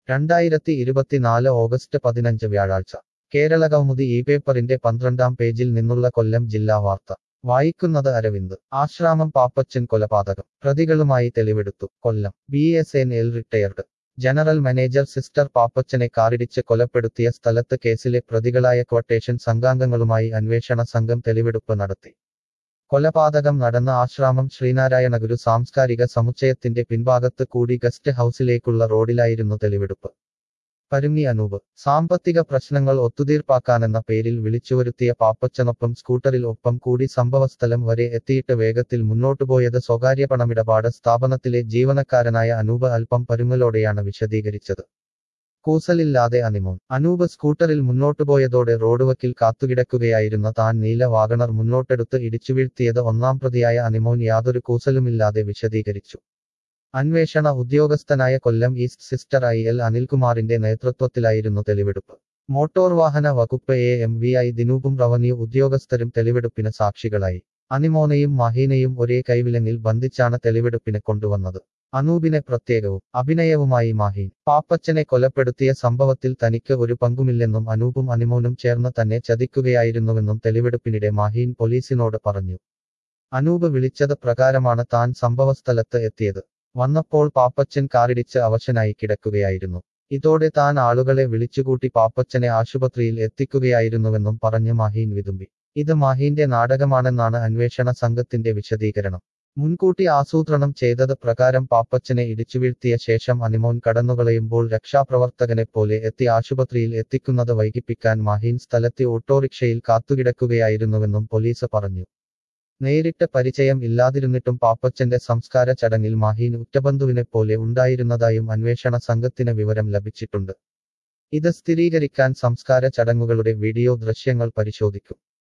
രണ്ടായിരത്തി ഇരുപത്തിനാല് ഓഗസ്റ്റ് പതിനഞ്ച് വ്യാഴാഴ്ച കേരള കൗമുദി ഈ പേപ്പറിന്റെ പന്ത്രണ്ടാം പേജിൽ നിന്നുള്ള കൊല്ലം ജില്ലാ വാർത്ത വായിക്കുന്നത് അരവിന്ദ് ആശ്രാമം പാപ്പച്ചൻ കൊലപാതകം പ്രതികളുമായി തെളിവെടുത്തു Kollam B S N L retired general manager sister പാപ്പച്ചനെ കാറിടിച്ച് കൊലപ്പെടുത്തിയ സ്ഥലത്ത് കേസിലെ പ്രതികളായ ക്വട്ടേഷൻ സംഘാംഗങ്ങളുമായി അന്വേഷണ സംഘം തെളിവെടുപ്പ് നടത്തി കൊലപാതകം നടന്ന ആശ്രാമം ശ്രീനാരായണ ഗുരു സാംസ്കാരിക സമുച്ചയത്തിന്റെ പിൻഭാഗത്ത് കൂടി ഗസ്റ്റ് ഹൌസിലേക്കുള്ള റോഡിലായിരുന്നു തെളിവെടുപ്പ് പരുങ്ങി അനൂപ് സാമ്പത്തിക പ്രശ്നങ്ങൾ ഒത്തുതീർപ്പാക്കാനെന്ന പേരിൽ വിളിച്ചുവരുത്തിയ പാപ്പച്ചനൊപ്പം സ്കൂട്ടറിൽ ഒപ്പം കൂടി സംഭവസ്ഥലം വരെ എത്തിയിട്ട് വേഗത്തിൽ മുന്നോട്ടുപോയത് സ്വകാര്യ പണമിടപാട് സ്ഥാപനത്തിലെ ജീവനക്കാരനായ അനൂപ് അല്പം പരുങ്ങലോടെയാണ് വിശദീകരിച്ചത് കൂസലില്ലാതെ അനിമോൻ അനൂപ് സ്കൂട്ടറിൽ മുന്നോട്ടുപോയതോടെ റോഡുവക്കിൽ കാത്തുകിടക്കുകയായിരുന്ന താൻ നീല വാഗണർ മുന്നോട്ടെടുത്ത് ഇടിച്ചുവീഴ്ത്തിയത് ഒന്നാം പ്രതിയായ അനിമോൻ യാതൊരു കൂസലുമില്ലാതെ വിശദീകരിച്ചു അന്വേഷണ ഉദ്യോഗസ്ഥനായ Kollam east sister I L അനിൽകുമാറിന്റെ നേതൃത്വത്തിലായിരുന്നു തെളിവെടുപ്പ് മോട്ടോർ വാഹന വകുപ്പ് എ എം വി ഐ ദിനൂപും റവന്യൂ ഉദ്യോഗസ്ഥരും തെളിവെടുപ്പിന് സാക്ഷികളായി അനിമോനെയും മഹീനെയും ഒരേ കൈവിലങ്ങിൽ ബന്ധിച്ചാണ് തെളിവെടുപ്പിന് കൊണ്ടുവന്നത് അനൂപിനെ പ്രത്യേകവും അഭിനയവുമായി മാഹീൻ പാപ്പച്ചനെ കൊലപ്പെടുത്തിയ സംഭവത്തിൽ തനിക്ക് ഒരു പങ്കുമില്ലെന്നും അനൂപും അനിമോനും ചേർന്ന് തന്നെ ചതിക്കുകയായിരുന്നുവെന്നും തെളിവെടുപ്പിനിടെ മാഹീൻ പോലീസിനോട് പറഞ്ഞു അനൂപ് വിളിച്ചത് പ്രകാരമാണ് താൻ സംഭവസ്ഥലത്ത് എത്തിയത് വന്നപ്പോൾ പാപ്പച്ചൻ കാറിടിച്ച് അവശനായി കിടക്കുകയായിരുന്നു ഇതോടെ താൻ ആളുകളെ വിളിച്ചുകൂട്ടി പാപ്പച്ചനെ ആശുപത്രിയിൽ എത്തിക്കുകയായിരുന്നുവെന്നും പറഞ്ഞ് മാഹീൻ വിതുമ്പി ഇത് മാഹീന്റെ നാടകമാണെന്നാണ് അന്വേഷണ സംഘത്തിന്റെ വിശദീകരണം മുൻകൂട്ടി ആസൂത്രണം ചെയ്തത് പ്രകാരം പാപ്പച്ചനെ ഇടിച്ചുവീഴ്ത്തിയ ശേഷം അനിമോൻ കടന്നുകളയുമ്പോൾ രക്ഷാപ്രവർത്തകനെ പോലെ എത്തി ആശുപത്രിയിൽ എത്തിക്കുന്നത് വൈകിപ്പിക്കാൻ മാഹീൻ സ്ഥലത്തെ ഓട്ടോറിക്ഷയിൽ കാത്തുകിടക്കുകയായിരുന്നുവെന്നും പോലീസ് പറഞ്ഞു നേരിട്ട് പരിചയം ഇല്ലാതിരുന്നിട്ടും പാപ്പച്ചന്റെ സംസ്കാര ചടങ്ങിൽ മാഹീൻ ഉറ്റബന്ധുവിനെ പോലെ ഉണ്ടായിരുന്നതായും അന്വേഷണ സംഘത്തിന് വിവരം ലഭിച്ചിട്ടുണ്ട് ഇത് സ്ഥിരീകരിക്കാൻ സംസ്കാര ചടങ്ങുകളുടെ വീഡിയോ ദൃശ്യങ്ങൾ പരിശോധിക്കും